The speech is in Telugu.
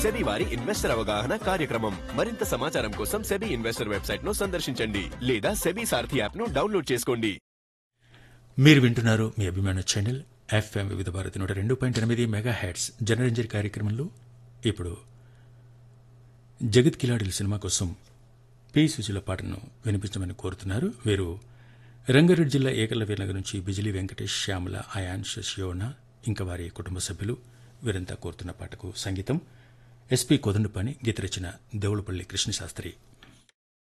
సెబీ వారి ఇన్వెస్టర్ అవగాహన కార్యక్రమం మరింత సమాచారం కోసం సెబీ ఇన్వెస్టర్ వెబ్సైట్ ను సందర్శించండి లేదా సెబీ సారథి యాప్ ను డౌన్లోడ్ చేసుకోండి మీరు వింటున్నారు మీ అభిమాన ఛానల్ ఎఫ్ఎం వివిధ భారతి నూట రెండు పాయింట్ ఎనిమిది మెగా హ్యాట్స్ జనరంజరి కార్యక్రమంలో ఇప్పుడు జగత్ కిలాడిల సినిమా కోసం పి సుజల పాటను వినిపించమని కోరుతున్నారు వీరు రంగారెడ్డి జిల్లా ఏకలవ్య నగర్ నుంచి బిజిలీ వెంకటేష్ శ్యామల అయాన్ష శివన ఇంకా వారి కుటుంబ సభ్యులు వీరంతా కోరుతున్న పాటకు సంగీతం ఎస్పి కోదండపాణి గీత రచన దేవులపల్లి కృష్ణశాస్త్రి